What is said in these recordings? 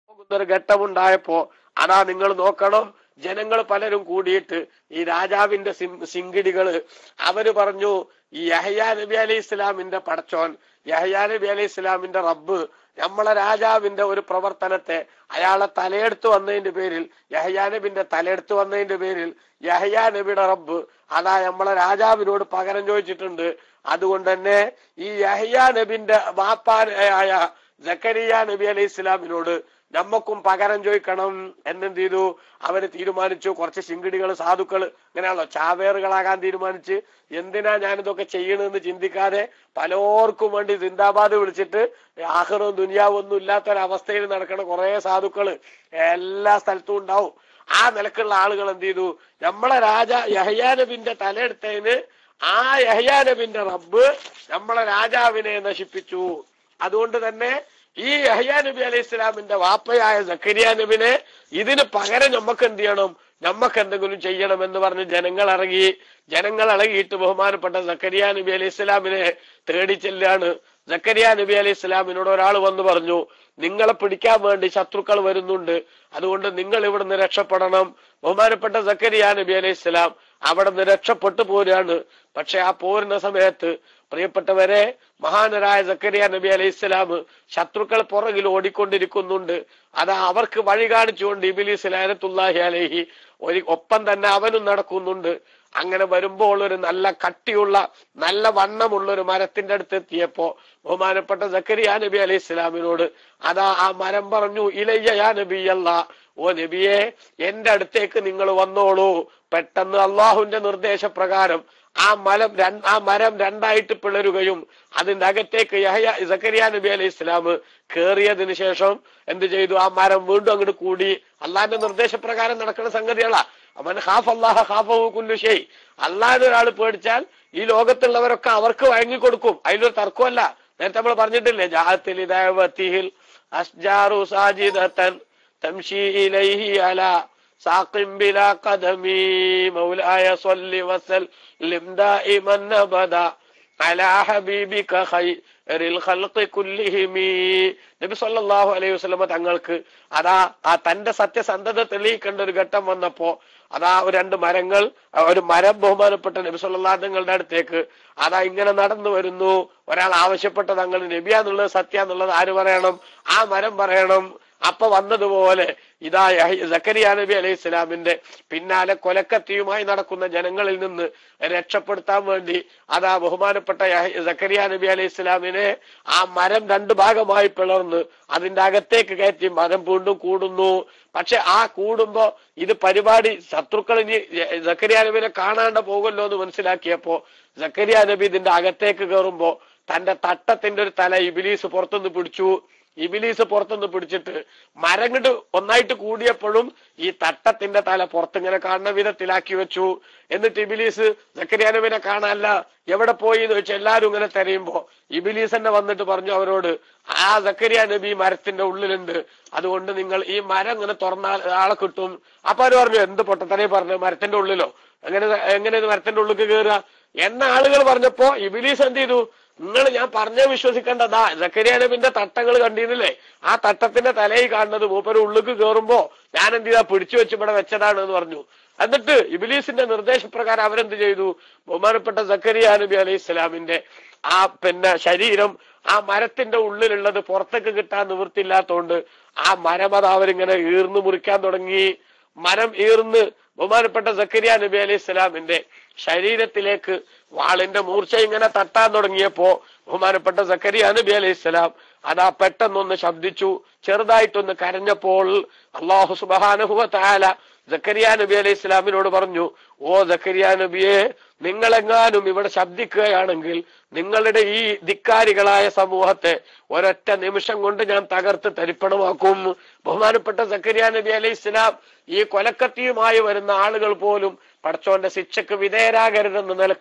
പോകുന്ന ഒരു ഘട്ടമുണ്ടായപ്പോ അതാ നിങ്ങൾ നോക്കണം ജനങ്ങൾ പലരും കൂടിയിട്ട് ഈ രാജാവിന്റെ സിം- സിങ്കിടികള് അവര് പറഞ്ഞു ഈ യഹയാ നബി അലൈഹി ഇസ്ലാമിന്റെ പടച്ചോൻ യഹയാ നബി അലൈഹി ഇസ്ലാമിന്റെ റബ്ബ് നമ്മളെ രാജാവിന്റെ ഒരു പ്രവർത്തനത്തെ അയാളെ തലയെടുത്ത് വന്നതിന്റെ പേരിൽ യഹയാ നബിന്റെ തലയെടുത്ത് വന്നതിന്റെ പേരിൽ യഹയാ നബിയുടെ റബ്ബ് അതാ നമ്മളെ രാജാവിനോട് പകരം ചോദിച്ചിട്ടുണ്ട് അതുകൊണ്ട് തന്നെ ഈ യഹയാ നബിന്റെ വാപ്പാനായ ജക്കരിയ നബി അലൈഹി ഇസ്ലാമിനോട് നമ്മക്കും പകരം ചോദിക്കണം എന്നെന്ത് ചെയ്തു അവര് തീരുമാനിച്ചു കുറച്ച് ശിങ്കിടികൾ സാധുക്കൾ ഇങ്ങനെയാണല്ലോ ചാവേറുകളാകാൻ തീരുമാനിച്ച് എന്തിനാ ഞാനിതൊക്കെ ചെയ്യണമെന്ന് ചിന്തിക്കാതെ പലർക്കും വേണ്ടി സിന്ദാബാദ് വിളിച്ചിട്ട് ആഹ്റവും ദുനിയാവും ഒന്നും ഇല്ലാത്തൊരവസ്ഥയിൽ നടക്കുന്ന കുറെ സാധുക്കള് എല്ലാ സ്ഥലത്തും ഉണ്ടാവും ആ നിലക്കുള്ള ആളുകൾ എന്ത് ചെയ്തു നമ്മളെ രാജ യഹയാ നബിന്റെ തലയെടുത്തതിന് ആ യഹയാ നബിന്റെ റബ്ബ് നമ്മളെ രാജാവിനെ നശിപ്പിച്ചു അതുകൊണ്ട് തന്നെ ഈ യഹ്യാ നബി അലൈഹി ഇസ്ലാമിന്റെ വാപ്പയായ സക്കരിയ നബിനെ ഇതിന് പകരം നമുക്ക് എന്ത് ചെയ്യണം നമുക്ക് എന്തെങ്കിലും ചെയ്യണം എന്ന് പറഞ്ഞ് ജനങ്ങൾ ഇറങ്ങി ജനങ്ങൾ ഇറങ്ങിയിട്ട് ബഹുമാനപ്പെട്ട സക്കരിയ നബി അലൈഹി ഇസ്ലാമിനെ തേടി ചെല്ലാണ് സക്കരിയ നബി അലൈഹി ഇസ്ലാമിനോട് ഒരാൾ വന്ന് പറഞ്ഞു നിങ്ങളെ പിടിക്കാൻ വേണ്ടി ശത്രുക്കൾ വരുന്നുണ്ട് അതുകൊണ്ട് നിങ്ങൾ ഇവിടുന്ന് രക്ഷപ്പെടണം ബഹുമാനപ്പെട്ട സക്കരിയ നബി അലൈഹി ഇസ്ലാം അവിടെ നിന്ന് രക്ഷപ്പെട്ടു പോരാണ് പക്ഷെ ആ പോരുന്ന സമയത്ത് പ്രിയപ്പെട്ടവരെ മഹാനരായ സക്കരിയ നബി അലൈഹി ഇസ്ലാം ശത്രുക്കൾ പുറകിൽ ഓടിക്കൊണ്ടിരിക്കുന്നുണ്ട് അത് അവർക്ക് വഴി കാണിച്ചുകൊണ്ട് ഇബിലിസ് ലാനത്തുല്ലാഹി അലൈഹി ഒരു ഒപ്പം തന്നെ അവനും നടക്കുന്നുണ്ട് അങ്ങനെ വരുമ്പോൾ ഒരു നല്ല കട്ടിയുള്ള നല്ല വണ്ണമുള്ള ഒരു മരത്തിന്റെ അടുത്ത് എത്തിയപ്പോ ബഹുമാനപ്പെട്ട സക്കരിയ നബി അലൈഹി ഇസ്ലാമിനോട് അതാ ആ മരം പറഞ്ഞു ഇലയ്യ യാ നബിയല്ല ഓ നബിയെ എന്റെ അടുത്തേക്ക് നിങ്ങൾ വന്നോളൂ പെട്ടെന്ന് അള്ളാഹുവിന്റെ നിർദ്ദേശപ്രകാരം ആ മലം രണ്ട് ആ മരം രണ്ടായിട്ട് പിളരുകയും അതിന്റെ അകത്തേക്ക് യഹയ സക്കരിയ നബി അലൈഹി ഇസ്ലാം കേറിയതിനു ശേഷം എന്ത് ചെയ്തു ആ മരം വീണ്ടും അങ്ങോട്ട് കൂടി അള്ളാഹിന്റെ നിർദ്ദേശപ്രകാരം നടക്കുന്ന സംഗതികളാ അവൻ ഹാഫ് അള്ളാഹ ഹാഫഹു കുല്ലു ഷെയ് അള്ളാഹിനെ ഒരാൾ പേടിച്ചാൽ ഈ ലോകത്തുള്ളവരൊക്കെ അവർക്ക് വഴങ്ങി കൊടുക്കും അതിലൊരു തർക്കമല്ല നേരത്തെ നമ്മൾ പറഞ്ഞിട്ടില്ലേ ജാഹത്തിൽ ഇതാവത്തിഹിൽ അസ്ജാറു സാജിദത്തൻ തംഷി ഇലൈഹി അലാ ساق بلا قدم مولاي صل وسلم دائما ابدا على حبيبك خير الخلق كلهم നബി സല്ലല്ലാഹു അലൈഹി വസല്ലമ തങ്ങൾക്ക് അതാ ആ തന്റെ സത്യസന്ധത തെളിയിക്കേണ്ട ഒരു ഘട്ടം വന്നപ്പോ അതാ ഒരു രണ്ട് മരങ്ങൾ ഒരു മരം ബഹുമാനപ്പെട്ട നബി സല്ലല്ലാഹു തങ്ങളുടെ അടുത്തേക്ക് അതാ ഇങ്ങനെ നടന്നു വരുന്നു ഒരാൾ ആവശ്യപ്പെട്ട തങ്ങൾ നബിയാന്നുള്ളത് സത്യാന്നുള്ളത് ആര് പറയണം ആ മരം പറയണം അപ്പൊ വന്നതുപോലെ ഇതാ യഹ്യ- സക്കരിയ നബി അലൈഹി ഇസ്ലാമിന്റെ പിന്നാലെ കൊലക്കത്തിയുമായി നടക്കുന്ന ജനങ്ങളിൽ നിന്ന് രക്ഷപ്പെടുത്താൻ വേണ്ടി അതാ ബഹുമാനപ്പെട്ട യഹ്യ- സക്കരിയ നബി അലൈഹി ഇസ്ലാമിനെ ആ മരം രണ്ട് ഭാഗമായി പിളർന്ന് അതിന്റെ അകത്തേക്ക് കയറ്റി മരം വീണ്ടും കൂടുന്നു പക്ഷെ ആ കൂടുമ്പോ ഇത് പരിപാടി ശത്രുക്കൾ ഇനി സക്കരിയ നബിനെ കാണാണ്ട് പോകുമല്ലോ എന്ന് മനസ്സിലാക്കിയപ്പോ സക്കരിയ നബി ഇതിന്റെ അകത്തേക്ക് കയറുമ്പോ തന്റെ തട്ടത്തിന്റെ ഒരു തല ഇബിലീസ് പുറത്തുനിന്ന് പിടിച്ചു ഇബിലീസ് പുറത്തുനിന്ന് പിടിച്ചിട്ട് മരം കൊണ്ട് ഒന്നായിട്ട് കൂടിയപ്പോഴും ഈ തട്ടത്തിന്റെ തല പുറത്തിങ്ങനെ കാണുന്ന വിധത്തിലാക്കി വെച്ചു എന്നിട്ട് ഇബിലീസ് സക്കരിയാനബിനെ കാണാനല്ല എവിടെ പോയി എന്ന് വെച്ചാൽ എല്ലാരും ഇങ്ങനെ തെരയുമ്പോ ഇബിലീസ് തന്നെ വന്നിട്ട് പറഞ്ഞു അവരോട് ആ സക്കരിയ നബി മരത്തിന്റെ ഉള്ളിലുണ്ട് അതുകൊണ്ട് നിങ്ങൾ ഈ മരം ഇങ്ങനെ തുറന്നാൽ ആളെ കിട്ടും അപ്പൊ അവര് പറഞ്ഞു എന്ത് പൊട്ടത്തനെ പറഞ്ഞു മരത്തിന്റെ ഉള്ളിലോ എങ്ങനെ എങ്ങനെ ഇത് മരത്തിന്റെ ഉള്ളിൽ കയറുക എന്ന ആളുകൾ പറഞ്ഞപ്പോ ഇബിലീസ് എന്ത് ചെയ്തു നിങ്ങൾ ഞാൻ പറഞ്ഞ വിശ്വസിക്കേണ്ടതാ സക്കരിയ നബിന്റെ തട്ടങ്ങൾ കണ്ടിരുന്നില്ലേ ആ തട്ടത്തിന്റെ തലയിൽ കാണുന്നത് മൂപ്പര് ഉള്ളിക്ക് കയറുമ്പോ ഞാൻ എന്ത് ചെയ്താ പിടിച്ചു വെച്ച് ഇവിടെ വെച്ചതാണ് എന്ന് പറഞ്ഞു എന്നിട്ട് ഇബിലീസിന്റെ നിർദ്ദേശപ്രകാരം അവരെന്ത് ചെയ്തു ബഹുമാനപ്പെട്ട സക്കരിയ നബി അലൈഹി ഇസ്ലാമിന്റെ ആ പിന്നെ ശരീരം ആ മരത്തിന്റെ ഉള്ളിലുള്ളത് പുറത്തേക്ക് കിട്ടാൻ നിവൃത്തിയില്ലാത്തതുകൊണ്ട് ആ മരം അത് അവരിങ്ങനെ ഈർന്നു മുറിക്കാൻ തുടങ്ങി മരം ഈർന്ന് ബഹുമാനപ്പെട്ട സക്കരിയ നബി അലൈഹി ഇസ്ലാമിന്റെ ശരീരത്തിലേക്ക് വാളിന്റെ മൂർച്ച ഇങ്ങനെ തട്ടാൻ തുടങ്ങിയപ്പോ ബഹുമാനപ്പെട്ട സക്കരിയ നബി അലൈഹി ഇസ്ലാം അതാ പെട്ടെന്നൊന്ന് ശബ്ദിച്ചു ചെറുതായിട്ടൊന്ന് കരഞ്ഞപ്പോൾ അള്ളാഹു സുബാനുഹുവ താല സക്കരിയ നബി അലൈഹി ഇസ്ലാമിനോട് പറഞ്ഞു ഓ സക്കരിയ നബിയെ നിങ്ങളെങ്ങാനും ഇവിടെ ശബ്ദിക്കുകയാണെങ്കിൽ നിങ്ങളുടെ ഈ ധിക്കാരികളായ സമൂഹത്തെ ഒരൊറ്റ നിമിഷം കൊണ്ട് ഞാൻ തകർത്ത് തരിപ്പണമാക്കും ബഹുമാനപ്പെട്ട സക്കരിയ നബി അലൈഹി ഇസ്ലാം ഈ കൊലക്കത്തിയുമായി വരുന്ന ആളുകൾ പോലും പടച്ചോന്റെ ശിക്ഷക്ക് വിധേയരാകരുതെന്ന നിലക്ക്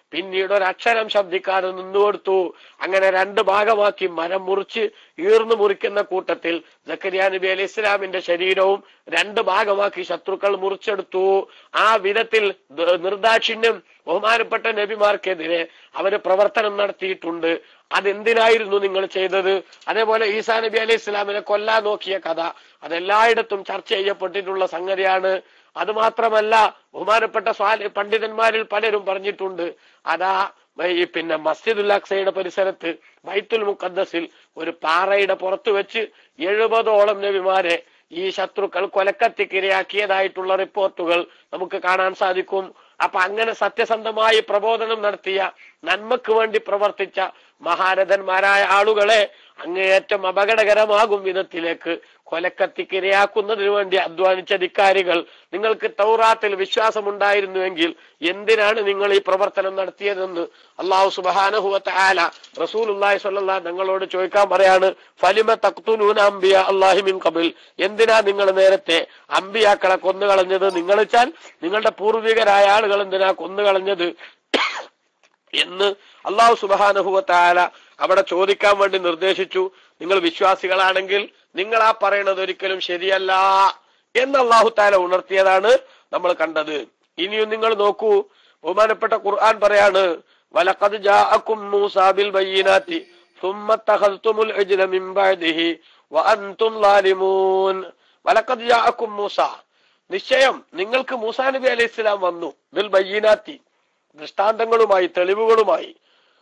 പിന്നീട് ഒരു അക്ഷരം ശബ്ദിക്കാതെ നിന്നുകൊടുത്തു അങ്ങനെ രണ്ട് ഭാഗമാക്കി മരം മുറിച്ച് ഈർന്നു മുറിക്കുന്ന കൂട്ടത്തിൽ ജക്കരിയ നബി അലി ഇസ്ലാമിന്റെ ശരീരവും രണ്ട് ഭാഗമാക്കി ശത്രുക്കൾ മുറിച്ചെടുത്തു ആ വിധത്തിൽ ദ- നിർദാക്ഷിണ്യം ബഹുമാനപ്പെട്ട നബിമാർക്കെതിരെ അവര് പ്രവർത്തനം നടത്തിയിട്ടുണ്ട് അതെന്തിനായിരുന്നു നിങ്ങൾ ചെയ്തത് അതേപോലെ ഈസാ നബി അലൈഹി ഇസ്ലാമിനെ കൊല്ലാൻ നോക്കിയ കഥ അതെല്ലായിടത്തും ചർച്ച ചെയ്യപ്പെട്ടിട്ടുള്ള സംഗതിയാണ് അത് മാത്രമല്ല ബഹുമാനപ്പെട്ട സ്വാല പണ്ഡിതന്മാരിൽ പലരും പറഞ്ഞിട്ടുണ്ട് അതാ ഈ പിന്നെ മസ്ജിദുൽ അക്സയുടെ പരിസരത്ത് ബൈത്തുൽ മുഖദ്ദസിൽ ഒരു പാറയുടെ പുറത്ത് വെച്ച് എഴുപതോളം നബിമാരെ ഈ ശത്രുക്കൾ കൊലക്കത്തിക്കിരയാക്കിയതായിട്ടുള്ള റിപ്പോർട്ടുകൾ നമുക്ക് കാണാൻ സാധിക്കും അപ്പൊ അങ്ങനെ സത്യസന്ധമായി പ്രബോധനം നടത്തിയ നന്മക്ക് വേണ്ടി പ്രവർത്തിച്ച മഹാരഥന്മാരായ ആളുകളെ അങ്ങേയറ്റം അപകടകരമാകും വിധത്തിലേക്ക് കൊലക്കത്തിക്കിരയാക്കുന്നതിന് വേണ്ടി അധ്വാനിച്ച ധിക്കാരികൾ നിങ്ങൾക്ക് തൗറാത്തിൽ വിശ്വാസമുണ്ടായിരുന്നുവെങ്കിൽ എന്തിനാണ് നിങ്ങൾ ഈ പ്രവർത്തനം നടത്തിയതെന്ന് അള്ളാഹു സുബാനഹുവത്ത ആല റസൂലുല്ലാഹി സ്വല്ലാ ഞങ്ങളോട് ചോദിക്കാൻ പറയാണ് ഫലിമ തക്തുനൂന അംബിയ അള്ളാഹിമിൻ കബിൽ എന്തിനാ നിങ്ങൾ നേരത്തെ അമ്പിയാക്കളെ കൊന്നുകളഞ്ഞത് നിങ്ങൾ വെച്ചാൽ നിങ്ങളുടെ പൂർവികരായ ആളുകൾ എന്തിനാ കൊന്നുകളഞ്ഞത് എന്ന് അള്ളാഹു സുബാനഹുവത്താല അവിടെ ചോദിക്കാൻ വേണ്ടി നിർദ്ദേശിച്ചു നിങ്ങൾ വിശ്വാസികളാണെങ്കിൽ നിങ്ങൾ ആ പറയണത് ഒരിക്കലും ശരിയല്ല എന്ന് അള്ളാഹു താല ഉണർത്തിയതാണ് നമ്മൾ കണ്ടത് ഇനിയും നിങ്ങൾ നോക്കൂ ബഹുമാനപ്പെട്ട ഖുർആൻ പറയാണ് വലഖദ് ജാഅക്കും മൂസാ ബിൽ ബയ്യിനാത്തി ثم اتخذتم العجل من بعده وأنتم ظالمون വലഖദ് ജാഅക്കും മൂസ നിശ്ചയം നിങ്ങൾക്ക് മൂസാ നബി അലൈഹി ഇസ്ലാം വന്നു ബിൽ ബയ്യിനാത്തി ദൃഷ്ടാന്തങ്ങളുമായി തെളിവുകളുമായി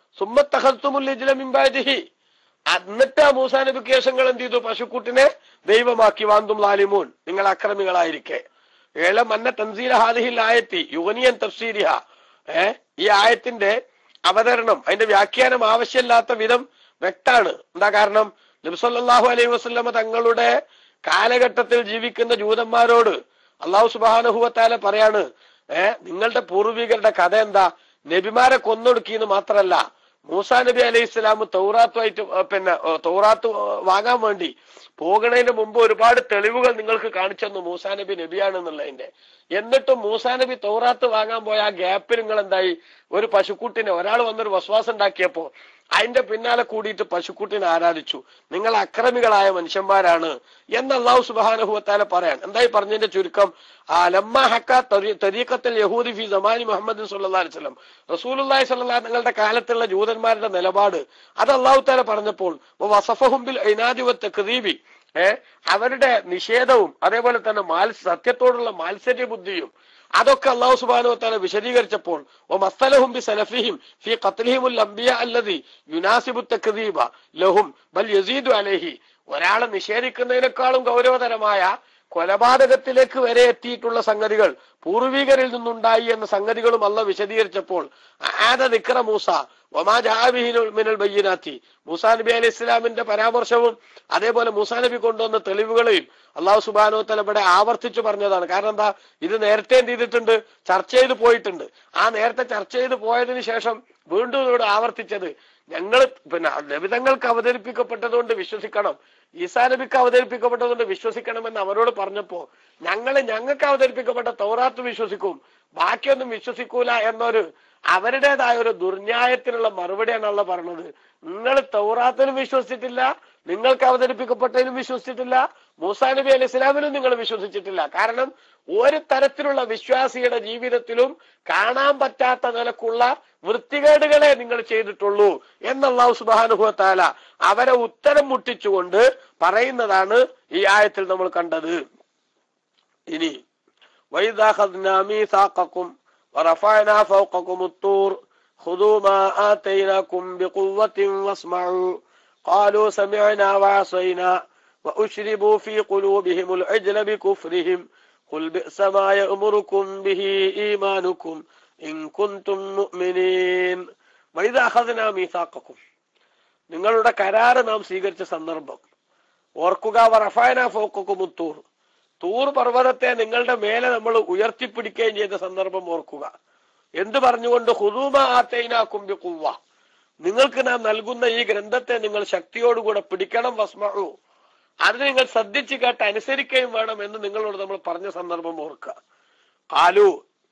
സുമ്മത്തഹത്തുമുല്ലിജിലമിമ്പാദിഹി എന്നിട്ട് ആ മൂസാ നബിക്ക് ശേഷങ്ങൾ എന്ത് ചെയ്തു പശുക്കുട്ടിനെ ദൈവമാക്കി വാന്തും ലാലിമൂൻ നിങ്ങൾ അക്രമികളായിരിക്കെ ഏഴ മന്ന തൻസീല ഹാദിഹിൽ ആയത്തി യുവനിയൻ തഫ്സീരിഹ ഏ ഈ ആയത്തിന്റെ അവതരണം അതിന്റെ വ്യാഖ്യാനം ആവശ്യമില്ലാത്ത വിധം വ്യക്താണ് എന്താ കാരണം നബ്സല്ലാഹു അലൈഹി വസ്ലമ തങ്ങളുടെ കാലഘട്ടത്തിൽ ജീവിക്കുന്ന ജൂതന്മാരോട് അള്ളാഹു സുബാനഹുവത്താല പറയാണ് ഏ നിങ്ങളുടെ പൂർവികരുടെ കഥ എന്താ നബിമാരെ കൊന്നൊടുക്കിയെന്ന് മാത്രല്ല മൂസാ നബി അലൈഹി ഇസ്ലാം തൗറാത്തുമായിട്ട് ഏ, പിന്നെ ഏ, തൗറാത്ത് വാങ്ങാൻ വേണ്ടി പോകുന്നതിന് മുമ്പ് ഒരുപാട് തെളിവുകൾ നിങ്ങൾക്ക് കാണിച്ചെന്നു മൂസാ നബി നബിയാണെന്നുള്ളതിന്റെ എന്നിട്ടും മൂസാ നബി തൗറാത്ത് വാങ്ങാൻ പോയ ആ ഗ്യാപ്പിൽ നിങ്ങൾ എന്തായി ഒരു പശുക്കുട്ടിനെ ഒരാൾ വന്നൊരു വസ്വാസം ഉണ്ടാക്കിയപ്പോ അതിന്റെ പിന്നാലെ കൂടിയിട്ട് പശുക്കുട്ടിനെ ആരാധിച്ചു നിങ്ങൾ അക്രമികളായ മനുഷ്യന്മാരാണ് എന്ന് അള്ളാഹു സുബാനുഭവത്താലെ പറയാൻ എന്തായി പറഞ്ഞതിന്റെ ചുരുക്കം ആ ലമ്മ ഹക്ക തരീഖത്തിൽ യഹൂദി ഫി സമാനി മുഹമ്മദ് സല്ലാ വസ്ലം റസൂലുല്ലാഹി സല്ലാ നിങ്ങളുടെ കാലത്തുള്ള ജൂതന്മാരുടെ നിലപാട് അത് അള്ളാഹു താല പറഞ്ഞപ്പോൾ വസഫഹുംബിൽ ഐനാദിവത്തെ കദീബി ഏ അവരുടെ നിഷേധവും അതേപോലെ തന്നെ മാത്സ സത്യത്തോടുള്ള മാത്സര്യ ബുദ്ധിയും അതൊക്കെ അള്ളാഹു സുബാനു താല വിശദീകരിച്ചപ്പോൾ ഓ മസ്തലഹും ബി സലഫിഹിം ഫി ഖത്ലിഹിമുൽ അംബിയ അല്ലതി യുനാസിബു തക്ദീബ ലഹും ബൽ യസീദു അലൈഹി ഒരാളെ നിഷേധിക്കുന്നതിനേക്കാളും ഗൗരവതരമായ കൊലപാതകത്തിലേക്ക് വരെ എത്തിയിട്ടുള്ള സംഗതികൾ പൂർവികരിൽ നിന്നുണ്ടായി എന്ന സംഗതികളും അല്ല വിശദീകരിച്ചപ്പോൾ ആദ നിക്ര മൂസ ഒമാ ജഹാബിഹിനുൽ മിനൽ ബയ്യനാത്തി മൂസാ നബി അലി ഇസ്ലാമിന്റെ പരാമർശവും അതേപോലെ മൂസാ നബി കൊണ്ടുവന്ന തെളിവുകളെയും അള്ളാഹു സുബാനോ തല ഇവിടെ ആവർത്തിച്ചു പറഞ്ഞതാണ് കാരണം എന്താ ഇത് നേരത്തെ എന്ത് ചെയ്തിട്ടുണ്ട് ചർച്ച ചെയ്ത് പോയിട്ടുണ്ട് ആ നേരത്തെ ചർച്ച ചെയ്ത് പോയതിനു ശേഷം വീണ്ടും ഇവിടെ ആവർത്തിച്ചത് ഞങ്ങൾ പിന്നെ ലഭിതങ്ങൾക്ക് അവതരിപ്പിക്കപ്പെട്ടതുകൊണ്ട് വിശ്വസിക്കണം ഈസാ നബിക്ക് അവതരിപ്പിക്കപ്പെട്ടതുകൊണ്ട് വിശ്വസിക്കണമെന്ന് അവരോട് പറഞ്ഞപ്പോ ഞങ്ങൾ ഞങ്ങൾക്ക് അവതരിപ്പിക്കപ്പെട്ട തൗറാത്ത് വിശ്വസിക്കും ബാക്കിയൊന്നും വിശ്വസിക്കൂല എന്നൊരു അവരുടേതായ ഒരു ദുർന്യായത്തിനുള്ള മറുപടിയാണല്ലോ പറഞ്ഞത് നിങ്ങൾ തൗറാത്തിനും വിശ്വസിച്ചിട്ടില്ല നിങ്ങൾക്ക് അവതരിപ്പിക്കപ്പെട്ടതിനും വിശ്വസിച്ചിട്ടില്ല മൂസാ നബി അലി ഇസ്ലാമിനും നിങ്ങൾ വിശ്വസിച്ചിട്ടില്ല കാരണം ഒരു തരത്തിലുള്ള വിശ്വാസിയുടെ ജീവിതത്തിലും കാണാൻ പറ്റാത്ത നിലക്കുള്ള വൃത്തികേടുകളെ നിങ്ങൾ ചെയ്തിട്ടുള്ളൂ എന്നല്ലാഹു സുബാനുഭവത്താല അവരെ ഉത്തരം മുട്ടിച്ചുകൊണ്ട് പറയുന്നതാണ് ഈ ആയത്തിൽ നമ്മൾ കണ്ടത് ഇനി വൈദാഖദ്നാ മീസാഖക്കും ورفعنا فوقكم الطور خذوا ما آتيناكم بقوة واسمعوا قالوا سمعنا وعصينا وأشربوا في قلوبهم العجل بكفرهم قل بئس ما يأمركم به إيمانكم إن كنتم مؤمنين وإذا أخذنا ميثاقكم നിങ്ങളുടെ കരാറ് നാം സ്വീകരിച്ച സന്ദർഭം ഓർക്കുക വറഫായന ഫോക്കും തൂർ തൂർ പർവ്വതത്തെ നിങ്ങളുടെ മേലെ നമ്മൾ ഉയർത്തിപ്പിടിക്കുകയും ചെയ്ത സന്ദർഭം ഓർക്കുക എന്ത് പറഞ്ഞുകൊണ്ട് ഹുദൂമ ആത്തൈന കുമ്പി കുവ്വ നിങ്ങൾക്ക് നാം നൽകുന്ന ഈ ഗ്രന്ഥത്തെ നിങ്ങൾ ശക്തിയോടുകൂടെ പിടിക്കണം വസ്മഴു അത് നിങ്ങൾ ശ്രദ്ധിച്ചു കേട്ട് അനുസരിക്കുകയും വേണം എന്ന് നിങ്ങളോട് നമ്മൾ പറഞ്ഞ സന്ദർഭം ഓർക്കുക കാലു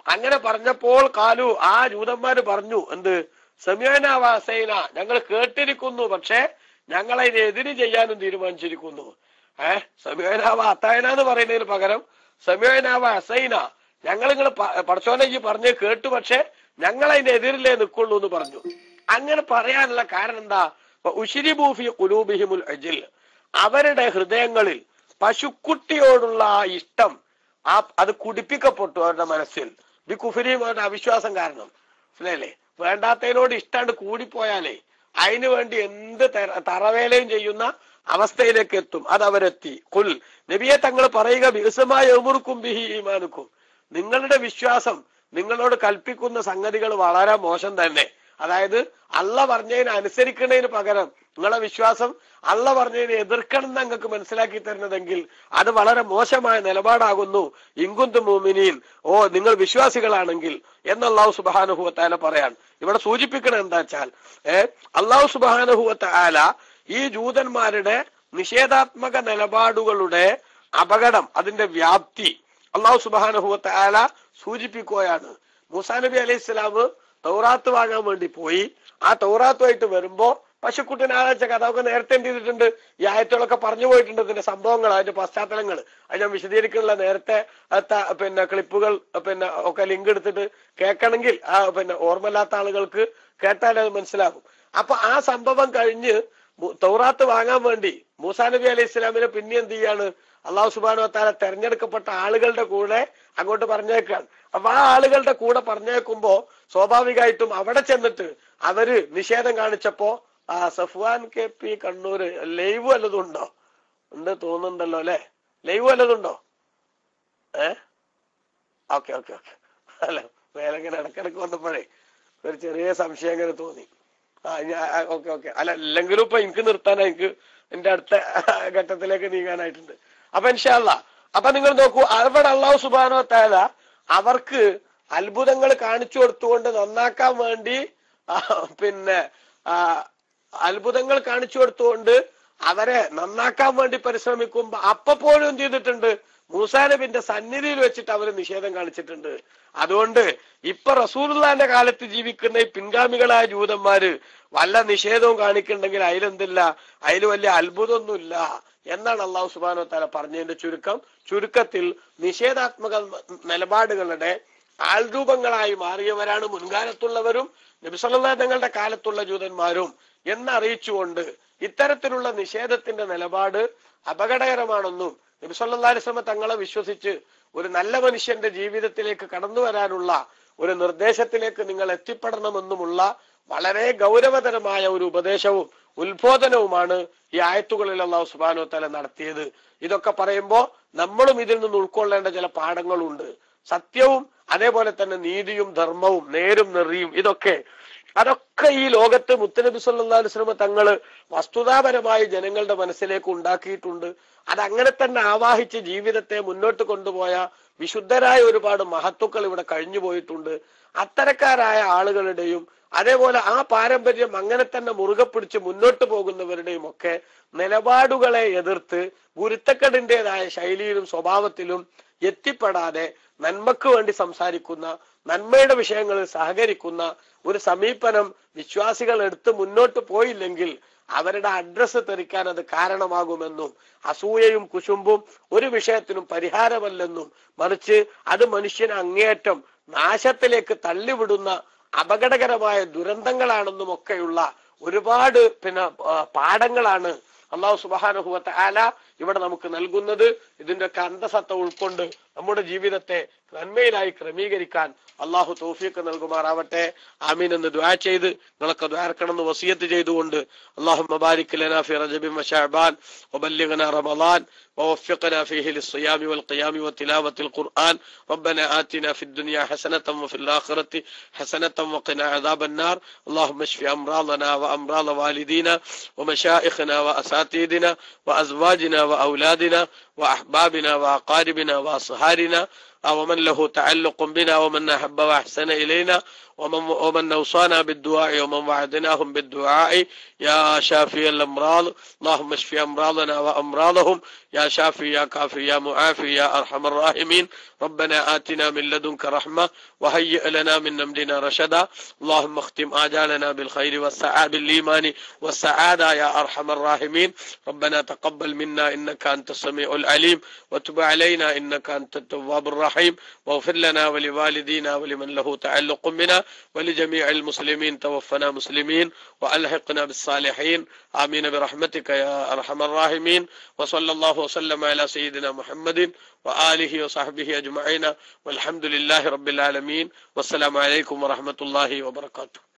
അങ്ങനെ പറഞ്ഞപ്പോൾ കാലു ആ ജൂതന്മാര് പറഞ്ഞു എന്ത് സമീന വാസൈന ഞങ്ങൾ കേട്ടിരിക്കുന്നു പക്ഷെ ഞങ്ങൾ അതിനെതിര് ചെയ്യാനും തീരുമാനിച്ചിരിക്കുന്നു ഏഹ് സമീനാവ അത്തായന എന്ന് പറയുന്നതിന് പകരം സമീനാവ അസൈന ഞങ്ങൾ നിങ്ങൾ പടച്ചോനെ ഈ പറഞ്ഞ് കേട്ടു പക്ഷെ ഞങ്ങൾ അതിനെതിരിലേ നിൽക്കുള്ളൂ എന്ന് പറഞ്ഞു അങ്ങനെ പറയാനുള്ള കാരണം എന്താ ഉഷിരിബൂഫി കുലൂബിഹിമുൽ അജിൽ അവരുടെ ഹൃദയങ്ങളിൽ പശുക്കുട്ടിയോടുള്ള ആ ഇഷ്ടം ആ അത് കുടിപ്പിക്കപ്പെട്ടു അവരുടെ മനസ്സിൽ ഈ കുഫിരിയും അവരുടെ അവിശ്വാസം കാരണം മനസ്സിലായില്ലേ വേണ്ടാത്തതിനോട് ഇഷ്ടാണ്ട് കൂടിപ്പോയാലേ അതിനു വേണ്ടി എന്ത് തെര- തറവേലയും ചെയ്യുന്ന അവസ്ഥയിലേക്ക് എത്തും അത് അവരെത്തി കുൽ നബിയെ തങ്ങൾ പറയുക വികസമായ എമുറുക്കും ബിഹി ഈമാനുക്കും നിങ്ങളുടെ വിശ്വാസം നിങ്ങളോട് കൽപ്പിക്കുന്ന സംഗതികൾ വളരെ മോശം തന്നെ അതായത് അള്ള പറഞ്ഞതിന് അനുസരിക്കുന്നതിന് പകരം നിങ്ങളെ വിശ്വാസം അള്ള പറഞ്ഞതിന് എതിർക്കണം എന്ന് നിങ്ങൾക്ക് മനസ്സിലാക്കി തരുന്നതെങ്കിൽ അത് വളരെ മോശമായ നിലപാടാകുന്നു ഇങ്കുന്തു മൂമിനീൻ ഓ നിങ്ങൾ വിശ്വാസികളാണെങ്കിൽ എന്ന് അള്ളാഹു സുബാനുഭവത്താല പറയാൻ ഇവിടെ സൂചിപ്പിക്കണം എന്താ വെച്ചാൽ ഏ അള്ളാഹു സുബാനുഭവത്താല ഈ ജൂതന്മാരുടെ നിഷേധാത്മക നിലപാടുകളുടെ അപകടം അതിന്റെ വ്യാപ്തി അള്ളാഹു സുബാനുഭവത്താല സൂചിപ്പിക്കുകയാണ് മൂസാ നബി അലൈഹി ഇസ്ലാം തൗറാത്ത് വാങ്ങാൻ വേണ്ടി പോയി ആ തൗറാത്തുമായിട്ട് വരുമ്പോ പശുക്കുട്ടിനെ ആരാച്ച കഥ ഒക്കെ നേരത്തെ എന്ത് ചെയ്തിട്ടുണ്ട് ഈ ആയത്തുകളൊക്കെ പറഞ്ഞു പോയിട്ടുണ്ട് ഇതിന്റെ സംഭവങ്ങൾ അതിന്റെ പശ്ചാത്തലങ്ങൾ അത് ഞാൻ വിശദീകരിക്കുന്നില്ല നേരത്തെ അത്ത- പിന്നെ ക്ലിപ്പുകൾ പിന്നെ ഒക്കെ ലിങ്ക് എടുത്തിട്ട് കേൾക്കണമെങ്കിൽ ആ പിന്നെ ഓർമ്മയില്ലാത്ത ആളുകൾക്ക് കേട്ടാൽ അത് മനസ്സിലാകും അപ്പൊ ആ സംഭവം കഴിഞ്ഞ് മു- തൗറാത്ത് വാങ്ങാൻ വേണ്ടി മൂസാ നബി അലൈഹി ഇസ്ലാമിനെ പിന്നെ എന്ത് ചെയ്യാണ് അള്ളാഹു സുബാനു താല തെരഞ്ഞെടുക്കപ്പെട്ട ആളുകളുടെ കൂടെ അങ്ങോട്ട് പറഞ്ഞേക്കാണ് അപ്പൊ ആ ആളുകളുടെ കൂടെ പറഞ്ഞേക്കുമ്പോ സ്വാഭാവികമായിട്ടും അവിടെ ചെന്നിട്ട് അവര് നിഷേധം കാണിച്ചപ്പോ ആ Safwan K P Kannur live വല്ലതും ഉണ്ടോ ഉണ്ട് തോന്നുന്നുണ്ടല്ലോ അല്ലെ ലൈവ് വല്ലതും ഉണ്ടോ ഏ ഓക്കെ ഓക്കെ ഓക്കെ അല്ല വേറെ ഇങ്ങനെ ഇടക്കിടക്ക് വന്നപ്പോഴേ ഒരു ചെറിയ സംശയം അങ്ങനെ തോന്നി ആ ഓക്കെ ഓക്കെ അല്ല അല്ലെങ്കിലും ഇപ്പൊ എനിക്ക് നിർത്താൻ എനിക്ക് എന്റെ അടുത്ത ഘട്ടത്തിലേക്ക് നീങ്ങാനായിട്ടുണ്ട് അപ്പൊ ഇൻഷാല്ല അപ്പൊ നിങ്ങൾ നോക്കൂ അവിടെ അള്ളാഹു സുബാനോ താല അവർക്ക് അത്ഭുതങ്ങൾ കാണിച്ചു കൊടുത്തുകൊണ്ട് നന്നാക്കാൻ വേണ്ടി ആ, പിന്നെ ആ, അത്ഭുതങ്ങൾ കാണിച്ചു കൊടുത്തുകൊണ്ട് അവരെ നന്നാക്കാൻ വേണ്ടി പരിശ്രമിക്കുമ്പോ അപ്പൊ പോലും എന്ത് ചെയ്തിട്ടുണ്ട് മൂസാ നബിന്റെ സന്നിധിയിൽ വെച്ചിട്ട് അവർ നിഷേധം കാണിച്ചിട്ടുണ്ട് അതുകൊണ്ട് ഇപ്പൊ റസൂലുള്ളാന്റെ കാലത്ത് ജീവിക്കുന്ന ഈ പിൻഗാമികളായ ജൂതന്മാര് വല്ല നിഷേധവും കാണിക്കുന്നുണ്ടെങ്കിൽ അതിലെന്തില്ല അതിൽ വലിയ അത്ഭുതമൊന്നുമില്ല എന്നാണ് അള്ളാഹു സുബാനോ താല പറഞ്ഞതിന്റെ ചുരുക്കം ചുരുക്കത്തിൽ നിഷേധാത്മക നിലപാടുകളുടെ ആൾരൂപങ്ങളായി മാറിയവരാണ് മുൻകാലത്തുള്ളവരും നബിസല്ലാ തങ്ങളുടെ കാലത്തുള്ള ജൂതന്മാരും എന്നറിയിച്ചുകൊണ്ട് ഇത്തരത്തിലുള്ള നിഷേധത്തിന്റെ നിലപാട് അപകടകരമാണെന്നും നബിസല്ലാ അലിസ്ലമ തങ്ങളെ വിശ്വസിച്ച് ഒരു നല്ല മനുഷ്യന്റെ ജീവിതത്തിലേക്ക് കടന്നു വരാനുള്ള ഒരു നിർദ്ദേശത്തിലേക്ക് നിങ്ങൾ എത്തിപ്പെടണമെന്നുമുള്ള വളരെ ഗൗരവതരമായ ഒരു ഉപദേശവും ഉത്ബോധനവുമാണ് ഈ ആയത്തുകളിൽ അള്ളാഹു സുബാനോ തല നടത്തിയത് ഇതൊക്കെ പറയുമ്പോ നമ്മളും ഇതിൽ നിന്ന് ഉൾക്കൊള്ളേണ്ട ചില പാഠങ്ങളുണ്ട് സത്യവും അതേപോലെ തന്നെ നീതിയും ധർമ്മവും നേരും നെറിയും ഇതൊക്കെ അതൊക്കെ ഈ ലോകത്ത് മുത്തനബി സല്ലാ വസ്ലമ തങ്ങള് വസ്തുതാപരമായി ജനങ്ങളുടെ മനസ്സിലേക്ക് ഉണ്ടാക്കിയിട്ടുണ്ട് അത് അങ്ങനെ തന്നെ ആവാഹിച്ച് ജീവിതത്തെ മുന്നോട്ട് കൊണ്ടുപോയ വിശുദ്ധരായ ഒരുപാട് മഹത്തുക്കൾ ഇവിടെ കഴിഞ്ഞു പോയിട്ടുണ്ട് അത്തരക്കാരായ ആളുകളുടെയും അതേപോലെ ആ പാരമ്പര്യം അങ്ങനെ തന്നെ മുറുകെ പിടിച്ച് മുന്നോട്ട് പോകുന്നവരുടെയും ഒക്കെ നിലപാടുകളെ എതിർത്ത് ഗുരുത്തക്കടിൻ്റെതായ ശൈലിയിലും സ്വഭാവത്തിലും എത്തിപ്പെടാതെ നന്മക്ക് വേണ്ടി സംസാരിക്കുന്ന നന്മയുടെ വിഷയങ്ങളിൽ സഹകരിക്കുന്ന ഒരു സമീപനം വിശ്വാസികൾ എടുത്ത് മുന്നോട്ട് പോയില്ലെങ്കിൽ അവരുടെ അഡ്രസ്സ് തെറിക്കാൻ അത് കാരണമാകുമെന്നും അസൂയയും കുശുമ്പും ഒരു വിഷയത്തിനും പരിഹാരമല്ലെന്നും മറിച്ച് അത് മനുഷ്യനെ അങ്ങേയറ്റം നാശത്തിലേക്ക് തള്ളിവിടുന്ന അപകടകരമായ ദുരന്തങ്ങളാണെന്നും ഒക്കെയുള്ള ഒരുപാട് പിന്നെ ആ, പാഠങ്ങളാണ് അള്ളാഹു സുബാനുഭവത്തെ ആല ഇവിടെ നമുക്ക് നൽകുന്നത് ഇതിന്റെ ഒക്കെ അന്തസത്ത ഉൾക്കൊണ്ട് നമ്മുടെ ജീവിതത്തെ നന്മയിലായി ക്രമീകരിക്കാൻ അള്ളാഹു തൗഫീഖ് നൽകുമാറാവട്ടെ ആമീൻ എന്ന് ദ്വാ ചെയ്ത് നിങ്ങളൊക്കെ ദ്വാരക്കണം എന്ന് വസിയത്ത് ചെയ്തുകൊണ്ട് അള്ളാഹു മബാരിക് ലനാ ഫി റജബിൻ വശഅബാൻ وبلغنا رمضان ووفقنا فيه للصيام والقيام وتلاوة القرآن ربنا آتنا في الدنيا حسنة وفي الآخرة حسنة وقنا عذاب النار اللهم اشف أمراضنا وأمراض والدينا ومشائخنا وأساتذتنا وأزواجنا وأولادنا وأحبابنا وأقاربنا وأصهارنا ومن له تعلق بنا ومن أحب وأحسن إلينا ومن, ومن أوصانا بالدعاء ومن وعدناهم بالدعاء يا شافي الأمراض اللهم اشف أمراضنا وأمراضهم يا شافي يا كافي يا معافي يا أرحم الراحمين ربنا آتنا من لدنك رحمة وهيئ لنا من أمرنا رشدا اللهم اختم آجالنا بالخير والسعادة بالإيمان والسعادة يا أرحم الراحمين ربنا تقبل منا إنك أنت السميع العليم وتب علينا إنك أنت التواب الرحيم واغفر لنا ولوالدينا ولمن له تعلق بنا ولجميع المسلمين توفنا مسلمين وألحقنا بالصالحين آمين برحمتك يا أرحم الراحمين وصلى الله وسلم على سيدنا محمد وآله وصحبه أجمعين والحمد لله رب العالمين والسلام عليكم ورحمة الله وبركاته